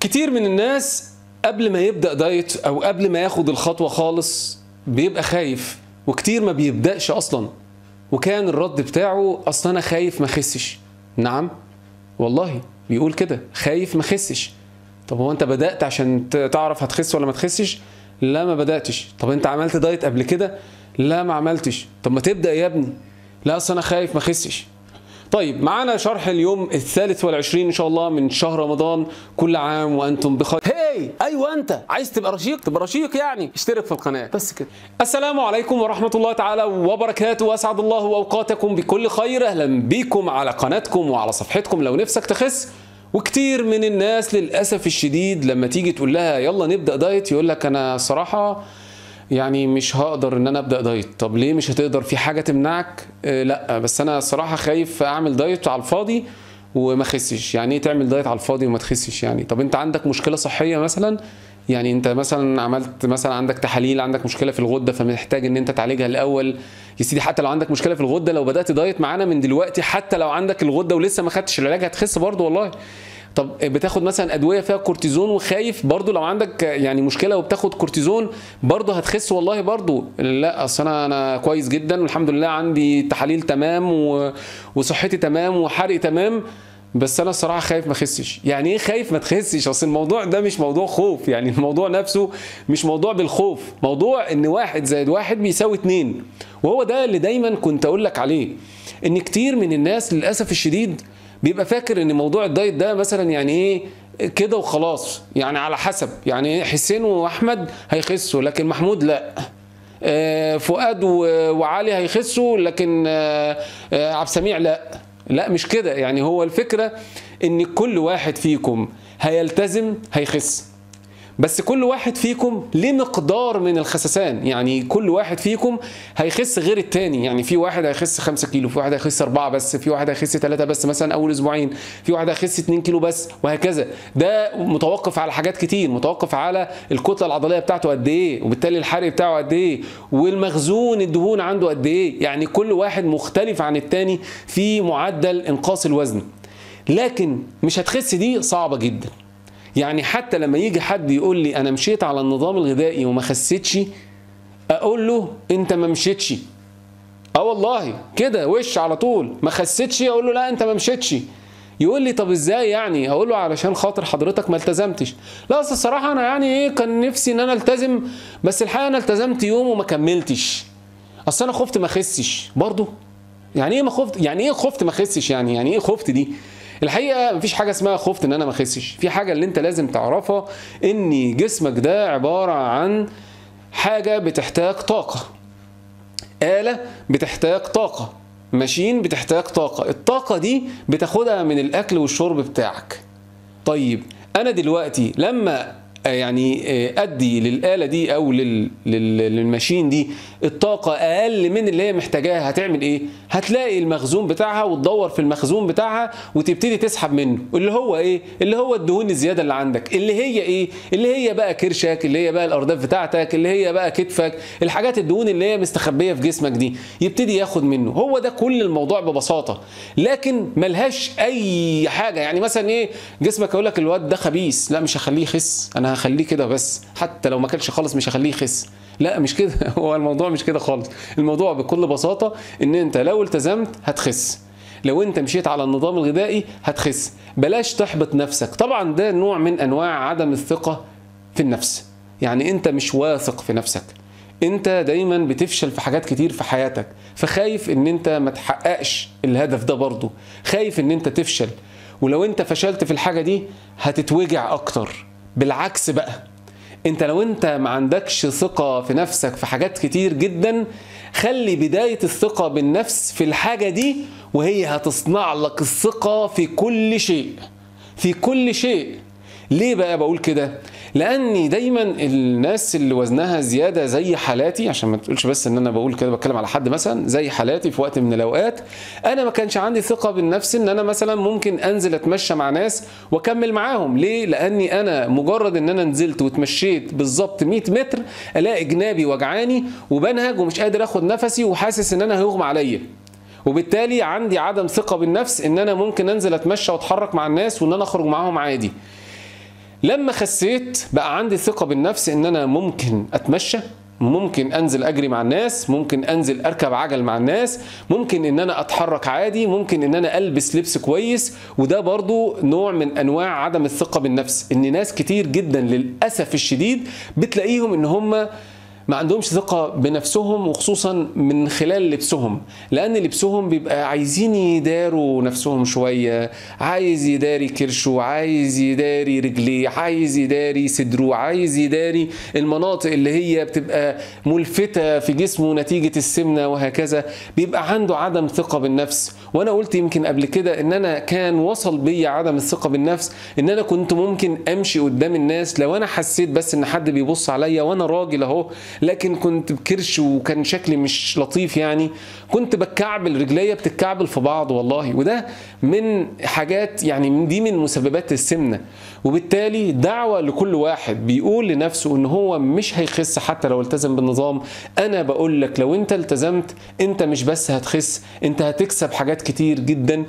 كتير من الناس قبل ما يبدأ دايت أو قبل ما ياخد الخطوة خالص بيبقى خايف وكتير ما بيبدأش أصلا وكان الرد بتاعه أصلا أنا خايف ما خسش نعم والله بيقول كده خايف ما خسش طب هو أنت بدأت عشان ت- تعرف هتخس ولا ما تخسش لا ما بدأتش طب أنت عملت دايت قبل كده لا ما عملتش طب ما تبدأ يا ابني لا أصل أنا خايف ما خسش طيب معانا شرح اليوم الثالث والعشرين إن شاء الله من شهر رمضان كل عام وأنتم بخير هاي ايوه انت عايز تبقى رشيق تبقى رشيق يعني اشترك في القناه بس كده السلام عليكم ورحمة الله تعالى وبركاته أسعد الله أوقاتكم بكل خير أهلا بكم على قناتكم وعلى صفحتكم لو نفسك تخس وكتير من الناس للأسف الشديد لما تيجي تقول لها يلا نبدأ دايت يقول لك أنا صراحة يعني مش هقدر ان انا ابدا دايت طب ليه مش هتقدر في حاجه تمنعك آه لا بس انا الصراحه خايف اعمل دايت على الفاضي وما اخسش يعني ايه تعمل دايت على الفاضي وما تخسش يعني طب انت عندك مشكله صحيه مثلا يعني انت مثلا عملت مثلا عندك تحاليل عندك مشكله في الغده فمحتاج ان انت تعالجها الاول يا سيدي حتى لو عندك مشكله في الغده لو بدات دايت معانا من دلوقتي حتى لو عندك الغده ولسه ما خدتش العلاج هتخس برضه والله طب بتاخد مثلا ادويه فيها كورتيزون وخايف برضو لو عندك يعني مشكله وبتاخد كورتيزون برضو هتخس والله برضو لا اصل انا انا كويس جدا والحمد لله عندي تحاليل تمام و... وصحتي تمام وحرقي تمام بس انا الصراحه خايف ما اخسش يعني ايه خايف ما تخسش اصل الموضوع ده مش موضوع خوف يعني الموضوع نفسه مش موضوع بالخوف موضوع ان واحد زائد واحد بيساوي اتنين وهو ده اللي دايما كنت اقول لك عليه ان كتير من الناس للاسف الشديد بيبقى فاكر ان موضوع الدايت ده مثلا يعني ايه كده وخلاص يعني على حسب يعني حسين واحمد هيخسوا لكن محمود لا آه، فؤاد و- وعلي هيخسوا لكن آه، آه، عبد السميع لا لا مش كده يعني هو الفكره ان كل واحد فيكم هيلتزم هيخس بس كل واحد فيكم ليه مقدار من الخسسان يعني كل واحد فيكم هيخس غير التاني يعني في واحد هيخس 5 كيلو في واحد هيخس 4 بس في واحد هيخس 3 بس مثلا اول اسبوعين في واحد هيخس 2 كيلو بس وهكذا ده متوقف على حاجات كتير متوقف على الكتله العضليه بتاعته قد ايه وبالتالي الحرق بتاعه قد ايه والمخزون الدهون عنده قد ايه يعني كل واحد مختلف عن التاني في معدل انقاص الوزن لكن مش هتخس دي صعبه جدا يعني حتى لما يجي حد يقول لي انا مشيت على النظام الغذائي وما خسيتش اقول له انت ما مشيتش اه والله كده وش على طول ما خسيتش اقول له لا انت ما مشيتش يقول لي طب ازاي يعني اقول له علشان خاطر حضرتك ما التزمتش لا اصل الصراحه انا يعني ايه كان نفسي ان انا التزم بس الحقيقه انا التزمت يوم وما كملتش اصل انا خفت ما اخسش برضه يعني ايه ما خفت يعني ايه خفت ما اخسش يعني يعني ايه خفت دي الحقيقه مفيش حاجه اسمها خفت ان انا ما اخسش في حاجه اللي انت لازم تعرفها ان جسمك ده عباره عن حاجه بتحتاج طاقه آلة بتحتاج طاقة ماشين بتحتاج طاقة الطاقة دي بتاخدها من الأكل والشرب بتاعك طيب أنا دلوقتي لما آه، يعني آه، أدي للآلة دي أو لل... لل... للماشين دي الطاقة أقل من اللي هي محتاجاها هتعمل إيه؟ هتلاقي المخزون بتاعها وتدور في المخزون بتاعها وتبتدي تسحب منه اللي هو إيه؟ اللي هو الدهون الزيادة اللي عندك اللي هي إيه؟ اللي هي بقى كرشك اللي هي بقى الأرداف بتاعتك اللي هي بقى كتفك الحاجات الدهون اللي هي مستخبية في جسمك دي يبتدي ياخد منه هو ده كل الموضوع ببساطة لكن ملهاش أي حاجة يعني مثلا إيه جسمك يقول لك الواد ده خبيث لا مش هخليه يخس أنا هخليه كده بس حتى لو ما كانش خالص مش هخليه يخس لا مش كده هو الموضوع مش كده خالص الموضوع بكل بساطة ان انت لو التزمت هتخس لو انت مشيت على النظام الغذائي هتخس بلاش تحبط نفسك طبعا ده نوع من انواع عدم الثقة في النفس يعني انت مش واثق في نفسك انت دايما بتفشل في حاجات كتير في حياتك فخايف ان انت ما تحققش الهدف ده برضه خايف ان انت تفشل ولو انت فشلت في الحاجة دي هتتوجع اكتر بالعكس بقى انت لو انت ما عندكش ثقة في نفسك في حاجات كتير جدا خلي بداية الثقة بالنفس في الحاجة دي وهي هتصنع لك الثقة في كل شيء في كل شيء ليه بقى بقول كده لاني دايما الناس اللي وزنها زياده زي حالاتي عشان ما تقولش بس ان انا بقول كده بتكلم على حد مثلا زي حالاتي في وقت من الاوقات انا ما كانش عندي ثقه بالنفس ان انا مثلا ممكن انزل اتمشى مع ناس واكمل معاهم ليه لاني انا مجرد ان انا نزلت واتمشيت بالظبط 100 متر الاقي جنابي وجعاني وبنهج ومش قادر اخد نفسي وحاسس ان انا هيغمى عليا وبالتالي عندي عدم ثقه بالنفس ان انا ممكن انزل اتمشى واتحرك مع الناس وان انا اخرج معاهم عادي لما خسيت بقى عندي ثقة بالنفس ان انا ممكن اتمشى ممكن انزل اجري مع الناس ممكن انزل اركب عجل مع الناس ممكن ان انا اتحرك عادي ممكن ان انا البس لبس كويس وده برضو نوع من انواع عدم الثقة بالنفس ان ناس كتير جدا للاسف الشديد بتلاقيهم ان هم ما عندهمش ثقة بنفسهم وخصوصا من خلال لبسهم لأن لبسهم بيبقى عايزين يداروا نفسهم شوية عايز يداري كرشه عايز يداري رجليه عايز يداري صدره عايز يداري المناطق اللي هي بتبقى ملفتة في جسمه نتيجة السمنة وهكذا بيبقى عنده عدم ثقة بالنفس وأنا قلت يمكن قبل كده إن أنا كان وصل بيا عدم الثقة بالنفس إن أنا كنت ممكن أمشي قدام الناس لو أنا حسيت بس إن حد بيبص عليا وأنا راجل أهو لكن كنت بكرش وكان شكلي مش لطيف يعني كنت بتكعبل رجليا بتتكعبل في بعض والله وده من حاجات يعني دي من مسببات السمنه وبالتالي دعوه لكل واحد بيقول لنفسه ان هو مش هيخس حتى لو التزم بالنظام انا بقول لك لو انت التزمت انت مش بس هتخس انت هتكسب حاجات كتير جدا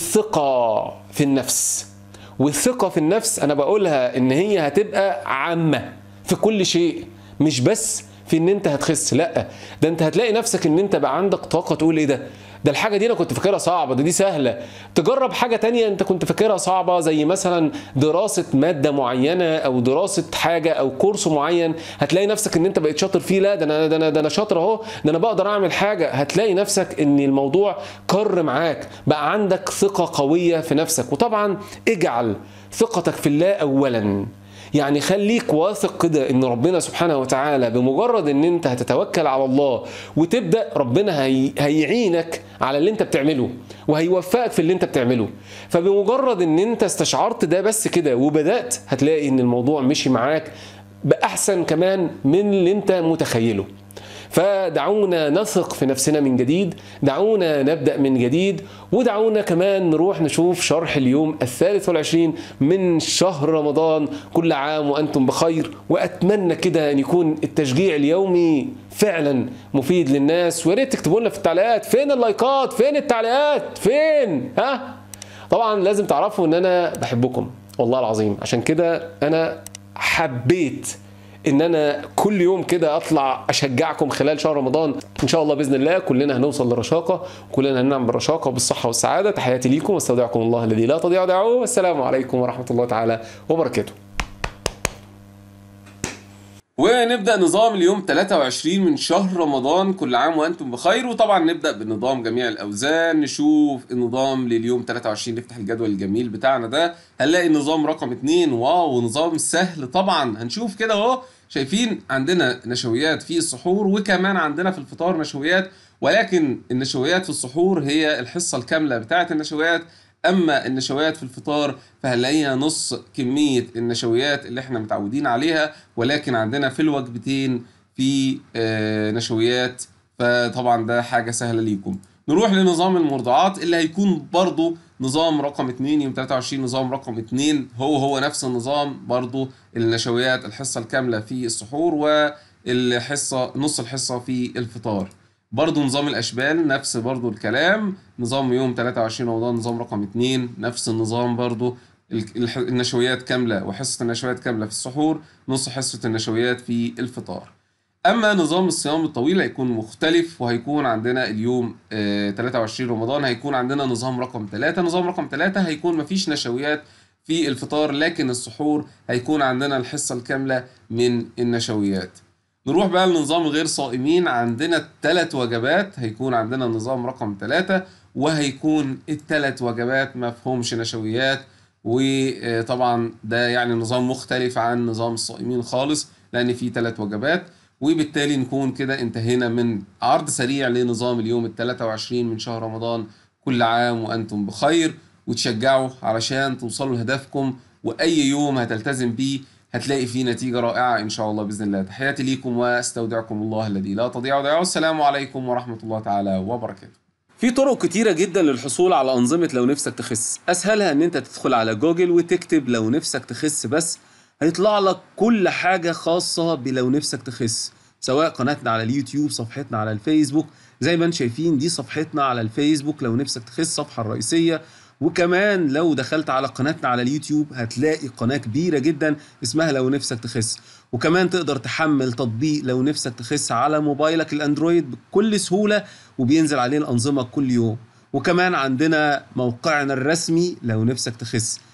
الثقه في النفس والثقه في النفس انا بقولها ان هي هتبقى عامه في كل شيء مش بس في ان انت هتخس لا ده انت هتلاقي نفسك ان انت بقى عندك طاقه تقول ايه ده ده الحاجه دي انا كنت فاكرها صعبه ده دي سهله تجرب حاجه تانية انت كنت فاكرها صعبه زي مثلا دراسه ماده معينه او دراسه حاجه او كورس معين هتلاقي نفسك ان انت بقيت شاطر فيه لا ده انا ده انا ده انا شاطر اهو ده انا بقدر اعمل حاجه هتلاقي نفسك ان الموضوع كر معاك بقى عندك ثقه قويه في نفسك وطبعا اجعل ثقتك في الله اولا يعني خليك واثق كده ان ربنا سبحانه وتعالى بمجرد ان انت هتتوكل على الله وتبدا ربنا هي هيعينك على اللي انت بتعمله وهيوفقك في اللي انت بتعمله فبمجرد ان انت استشعرت ده بس كده وبدات هتلاقي ان الموضوع مشي معاك باحسن كمان من اللي انت متخيله فدعونا نثق في نفسنا من جديد دعونا نبدأ من جديد ودعونا كمان نروح نشوف شرح اليوم الثالث والعشرين من شهر رمضان كل عام وأنتم بخير وأتمنى كده أن يكون التشجيع اليومي فعلا مفيد للناس ويا ريت تكتبوا لنا في التعليقات فين اللايكات فين التعليقات فين ها طبعا لازم تعرفوا ان انا بحبكم والله العظيم عشان كده انا حبيت ان انا كل يوم كده اطلع اشجعكم خلال شهر رمضان ان شاء الله باذن الله كلنا هنوصل للرشاقه كلنا هننعم بالرشاقه وبالصحه والسعاده تحياتي ليكم واستودعكم الله الذي لا تضيع ودائعه والسلام عليكم ورحمه الله تعالى وبركاته ونبدا نظام اليوم 23 من شهر رمضان كل عام وانتم بخير وطبعا نبدا بنظام جميع الاوزان نشوف النظام لليوم 23 نفتح الجدول الجميل بتاعنا ده هنلاقي النظام رقم 2 واو نظام سهل طبعا هنشوف كده اهو شايفين عندنا نشويات في السحور وكمان عندنا في الفطار نشويات ولكن النشويات في السحور هي الحصه الكامله بتاعه النشويات اما النشويات في الفطار فهنلاقيها نص كميه النشويات اللي احنا متعودين عليها ولكن عندنا في الوجبتين في آه، نشويات فطبعا ده حاجه سهله ليكم نروح لنظام المرضعات اللي هيكون برضو نظام رقم 2 يوم 23 نظام رقم 2 هو هو نفس النظام برضو النشويات الحصه الكامله في السحور والحصه نص الحصه في الفطار برضو نظام الاشبال نفس برضو الكلام نظام يوم 23 رمضان نظام رقم 2 نفس النظام برضو ال- الح- النشويات كامله وحصه النشويات كامله في السحور نص حصه النشويات في الفطار اما نظام الصيام الطويل هيكون مختلف وهيكون عندنا اليوم آه، 23 رمضان هيكون عندنا نظام رقم 3 نظام رقم 3 هيكون مفيش نشويات في الفطار لكن السحور هيكون عندنا الحصة الكاملة من النشويات نروح بقى لنظام غير صائمين عندنا ثلاث وجبات هيكون عندنا نظام رقم ثلاثة وهيكون الثلاث وجبات ما فيهمش نشويات وطبعا ده يعني نظام مختلف عن نظام الصائمين خالص لان فيه ثلاث وجبات وبالتالي نكون كده انتهينا من عرض سريع لنظام اليوم ال 23 من شهر رمضان كل عام وانتم بخير وتشجعوا علشان توصلوا لهدفكم واي يوم هتلتزم بيه هتلاقي فيه نتيجة رائعة إن شاء الله بإذن الله تحياتي ليكم واستودعكم الله الذي لا تضيع ودائعه والسلام عليكم ورحمة الله تعالى وبركاته في طرق كتيرة جدا للحصول على أنظمة لو نفسك تخس أسهلها إن أنت تدخل على جوجل وتكتب لو نفسك تخس بس هيطلع لك كل حاجة خاصة بلو نفسك تخس سواء قناتنا على اليوتيوب صفحتنا على الفيسبوك زي ما انتم شايفين دي صفحتنا على الفيسبوك لو نفسك تخس الصفحة الرئيسية وكمان لو دخلت على قناتنا على اليوتيوب هتلاقي قناة كبيرة جدا اسمها لو نفسك تخس وكمان تقدر تحمل تطبيق لو نفسك تخس على موبايلك الاندرويد بكل سهولة وبينزل عليه الأنظمة كل يوم وكمان عندنا موقعنا الرسمي لو نفسك تخس